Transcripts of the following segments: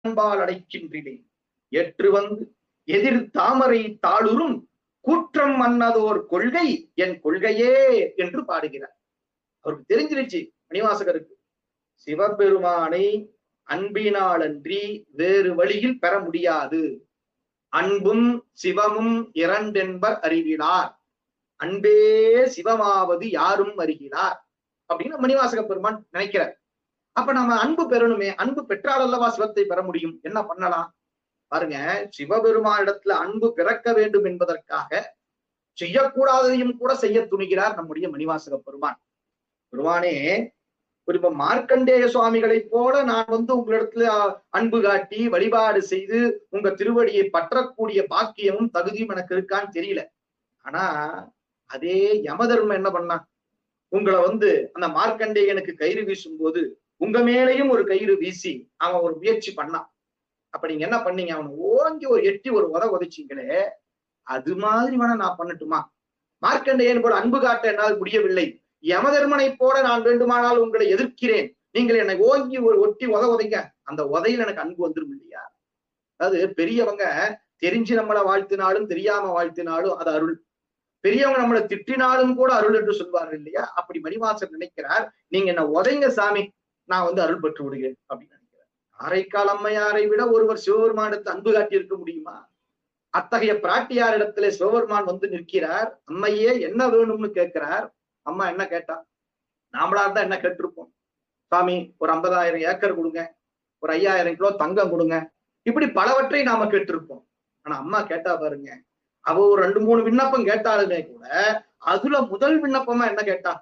அன்பால் அடைக்கின்றேன் ஏற்று வந்து எதிர் தாமரை தாளுரும் கூற்றம் மன்னதோர் கொள்கை என் கொள்கையே என்று பாடுகிறார் அவருக்கு தெரிஞ்சிருச்சு மணிவாசகருக்கு சிவபெருமானை அன்பினாலன்றி வேறு வழியில் பெற முடியாது அன்பும் சிவமும் இரண்டென்பர் அறிவிலார் அன்பே சிவமாவது யாரும் அறிகிறார் அப்படின்னு மணிவாசக பெருமான் நினைக்கிறார் அப்ப நம்ம அன்பு பெறணுமே அன்பு பெற்றால் அல்லவா சிவத்தை பெற முடியும் என்ன பண்ணலாம் பாருங்க சிவபெருமானிடத்துல அன்பு பிறக்க வேண்டும் என்பதற்காக செய்யக்கூடாததையும் கூட செய்ய துணிகிறார் நம்முடைய மணிவாசக பெருமான் பெருமானே இப்ப மார்க்கண்டேய சுவாமிகளைப் போல நான் வந்து உங்களிடத்துல அன்பு காட்டி வழிபாடு செய்து உங்க திருவடியை பற்றக்கூடிய பாக்கியமும் தகுதியும் எனக்கு இருக்கான்னு தெரியல ஆனா அதே யமதர்மம் என்ன பண்ணா உங்களை வந்து அந்த மார்க்கண்டேயனுக்கு கயிறு வீசும் போது உங்க மேலையும் ஒரு கயிறு வீசி அவன் ஒரு முயற்சி பண்ணான் அப்ப நீங்க என்ன பண்ணீங்க அவனை ஓங்கி ஒரு எட்டி ஒரு உத உதைச்சிங்களே அது மாதிரி வேணா நான் பண்ணட்டுமா மார்க்கண்டேயன் போல அன்பு காட்ட என்னால் முடியவில்லை யமதர்மனை போல நான் வேண்டுமானால் உங்களை எதிர்க்கிறேன் நீங்கள் என்னை ஓங்கி ஒரு ஒட்டி உத உதைங்க அந்த உதையில் எனக்கு அன்பு வந்துடும் இல்லையா அதாவது பெரியவங்க தெரிஞ்சு நம்மளை வாழ்த்தினாலும் தெரியாம வாழ்த்தினாலும் அது அருள் பெரியவங்க நம்மளை திட்டினாலும் கூட அருள் என்று சொல்வார்கள் இல்லையா அப்படி மணிவாசர் நினைக்கிறார் நீங்க என்ன உதைங்க சாமி நான் வந்து அருள் பெற்று விடுகிறேன் அப்படின்னு நினைக்கிறார் காரைக்கால் அம்மையாரை விட ஒருவர் சிவபெருமானத்தை அன்பு காட்டி இருக்க முடியுமா அத்தகைய பிராட்டியார் இடத்துல சிவபெருமான் வந்து நிற்கிறார் அம்மையே என்ன வேணும்னு கேட்கிறார் அம்மா என்ன கேட்டா நாமளா இருந்தா என்ன கேட்டிருப்போம் சாமி ஒரு ஐம்பதாயிரம் ஏக்கர் கொடுங்க ஒரு ஐயாயிரம் கிலோ தங்கம் கொடுங்க இப்படி பலவற்றை நாம கேட்டிருப்போம் ஆனா அம்மா கேட்டா பாருங்க அவ ஒரு ரெண்டு மூணு விண்ணப்பம் கேட்டாலுமே கூட அதுல முதல் விண்ணப்பமா என்ன கேட்டா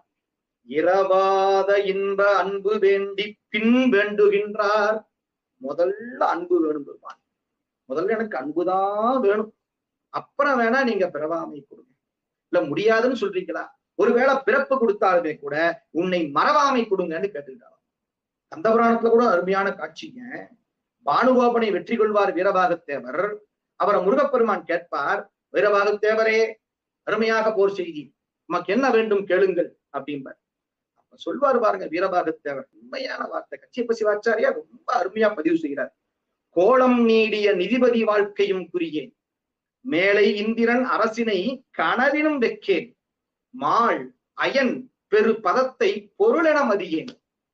இரவாத இன்ப அன்பு வேண்டி பின் வேண்டுகின்றார் முதல்ல அன்பு வேணும் பெருமான் முதல்ல எனக்கு அன்புதான் வேணும் அப்புறம் வேணா நீங்க பிறவாமை கொடுங்க இல்ல முடியாதுன்னு சொல்றீங்களா ஒருவேளை பிறப்பு கொடுத்தாலுமே கூட உன்னை மறவாமை கொடுங்கன்னு கேட்டுக்கிட்டாங்க கந்த புராணத்துல கூட அருமையான காட்சிங்க பானுகோபனை வெற்றி கொள்வார் வீரபாகத்தேவர் அவரை முருகப்பெருமான் கேட்பார் வீரபாகத்தேவரே அருமையாக போர் செய்தி உமக்கு என்ன வேண்டும் கேளுங்கள் அப்படிம்பார் அப்ப சொல்வார் பாருங்க வீரபாகத்தேவர் உண்மையான வார்த்தை கச்சியப்ப சிவாச்சாரியா ரொம்ப அருமையா பதிவு செய்கிறார் கோலம் நீடிய நிதிபதி வாழ்க்கையும் குறியேன் மேலை இந்திரன் அரசினை கனவினும் வெக்கேன் மாள் அயன் பெரு பதத்தை பொருளென மதியேன்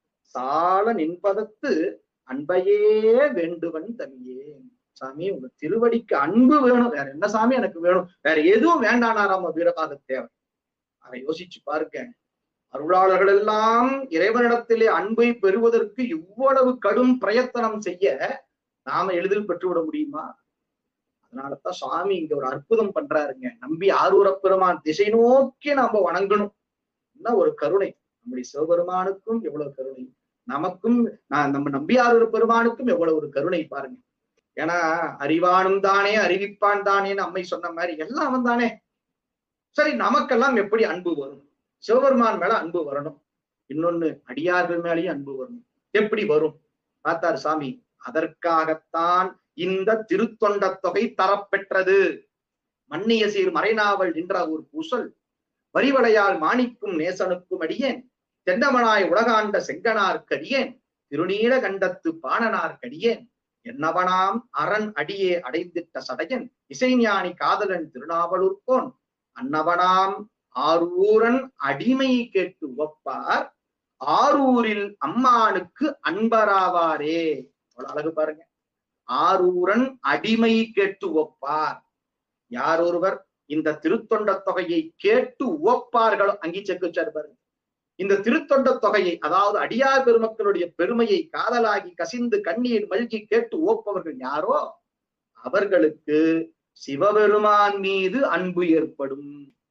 சால நின்பதத்து அன்பையே வேண்டுவன் தனியே சாமி உங்க திருவடிக்கு அன்பு வேணும் வேற என்ன சாமி எனக்கு வேணும் வேற எதுவும் வேண்டானாராம வீரபாகத்தேவர் அதை யோசிச்சு பாருங்க அருளாளர்கள் எல்லாம் இறைவனிடத்திலே அன்பை பெறுவதற்கு இவ்வளவு கடும் பிரயத்தனம் செய்ய நாம எளிதில் பெற்றுவிட முடியுமா அதனாலதான் சுவாமி இங்க ஒரு அற்புதம் பண்றாருங்க நம்பி ஆரூர பெருமான் திசை நோக்கி நாம வணங்கணும் என்ன ஒரு கருணை நம்முடைய சிவபெருமானுக்கும் எவ்வளவு கருணை நமக்கும் நான் நம்ம நம்பி ஆரூர பெருமானுக்கும் எவ்வளவு ஒரு கருணை பாருங்க ஏன்னா அறிவானும் தானே அறிவிப்பான் தானேன்னு அம்மை சொன்ன மாதிரி எல்லாம் அவன் தானே சரி நமக்கெல்லாம் எப்படி அன்பு வரும் சிவபெருமான் மேல அன்பு வரணும் இன்னொன்னு அடியார்கள் மேலேயும் அன்பு வரணும் எப்படி வரும் பார்த்தார் சாமி அதற்காகத்தான் இந்த திருத்தொண்ட தொகை தரப்பெற்றது மன்னிய சீர் மறைநாவல் என்ற ஒரு பூசல் வரிவளையால் மாணிக்கும் நேசனுக்கும் அடியேன் தென்னமனாய் உலகாண்ட செங்கனார்க்கடியேன் திருநீல கண்டத்து பாணனார்க்கடியேன் என்னவனாம் அரண் அடியே அடைந்திட்ட சடையன் இசைஞானி காதலன் திருநாவலூர்கோன் அன்னவனாம் ஆரூரன் அடிமை கேட்டு உவப்பார் ஆரூரில் அம்மானுக்கு அன்பராவாரே அவ்வளவு அழகு பாருங்க ஆரூரன் அடிமை கேட்டு உவப்பார் யார் ஒருவர் இந்த திருத்தொண்ட தொகையை கேட்டு உவப்பார்களோ அங்கி செக்கு வச்சாரு பாருங்க இந்த திருத்தொண்ட தொகையை அதாவது அடியார் பெருமக்களுடைய பெருமையை காதலாகி கசிந்து கண்ணீர் மல்கி கேட்டு ஓப்பவர்கள் யாரோ அவர்களுக்கு சிவபெருமான் மீது அன்பு ஏற்படும்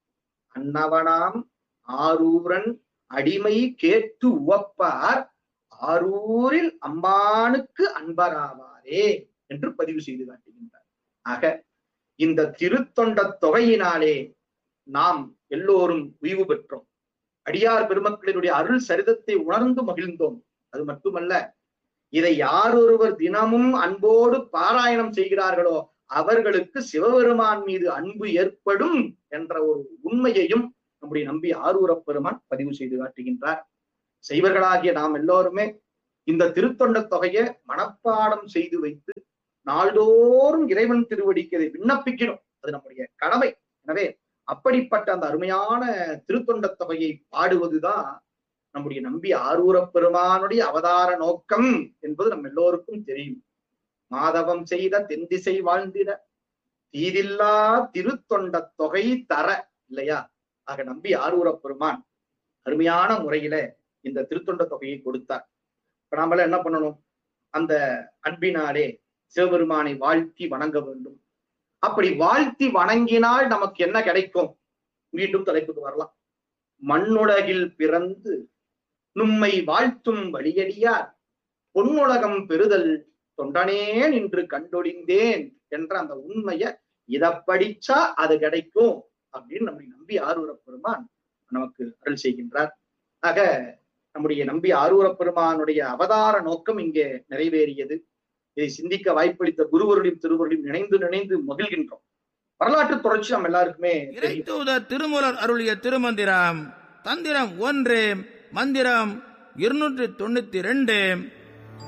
அன்னவனாம் ஆரூரன் அடிமை கேட்டு உவப்பார் ஆரூரில் அம்மானுக்கு அன்பராவாரே என்று பதிவு செய்து காட்டுகின்றார் ஆக இந்த திருத்தொண்ட தொகையினாலே நாம் எல்லோரும் உய்வு பெற்றோம் அடியார் பெருமக்களினுடைய அருள் சரிதத்தை உணர்ந்து மகிழ்ந்தோம் அது மட்டுமல்ல இதை யார் ஒருவர் தினமும் அன்போடு பாராயணம் செய்கிறார்களோ அவர்களுக்கு சிவபெருமான் மீது அன்பு ஏற்படும் என்ற ஒரு உண்மையையும் நம்முடைய நம்பி ஆரூரப் பெருமான் பதிவு செய்து காட்டுகின்றார் செய்வர்களாகிய நாம் எல்லோருமே இந்த திருத்தொண்ட தொகையை மனப்பாடம் செய்து வைத்து நாள்தோறும் இறைவன் திருவடிக்கு அதை விண்ணப்பிக்கணும் அது நம்முடைய கடமை எனவே அப்படிப்பட்ட அந்த அருமையான திருத்தொண்ட தொகையை பாடுவதுதான் நம்முடைய நம்பி ஆரூரப் பெருமானுடைய அவதார நோக்கம் என்பது நம்ம எல்லோருக்கும் தெரியும் மாதவம் செய்த தென்திசை வாழ்ந்திட தீதில்லா திருத்தொண்ட தொகை தர இல்லையா ஆக நம்பி ஆரூரப் பெருமான் அருமையான முறையில இந்த திருத்தொண்ட தொகையை கொடுத்தார் இப்ப நாமெல்லாம் என்ன பண்ணணும் அந்த அன்பினாலே சிவபெருமானை வாழ்த்தி வணங்க வேண்டும் அப்படி வாழ்த்தி வணங்கினால் நமக்கு என்ன கிடைக்கும் மீண்டும் தலைப்புக்கு வரலாம் மண்ணுலகில் பிறந்து நும்மை வாழ்த்தும் வழியடியார் பொன்னுலகம் பெறுதல் தொண்டனே நின்று கண்டொழிந்தேன் என்ற அந்த உண்மைய இத படிச்சா அது கிடைக்கும் அப்படின்னு நம்மை நம்பி ஆரூரப் பெருமான் நமக்கு அருள் செய்கின்றார் ஆக நம்முடைய நம்பி ஆரூரப் பெருமானுடைய அவதார நோக்கம் இங்கே நிறைவேறியது இதை சிந்திக்க வாய்ப்பளித்த குருவருடையும் திருவருடையும் நினைந்து நினைந்து மகிழ்கின்றோம் வரலாற்று தொடர்ச்சி நம்ம எல்லாருக்குமே தெரியும் இறைத்தூதர் திருமூலர் அருளிய திருமந்திரம் தந்திரம் ஒன்று மந்திரம் இருநூற்று தொண்ணூத்தி ரெண்டு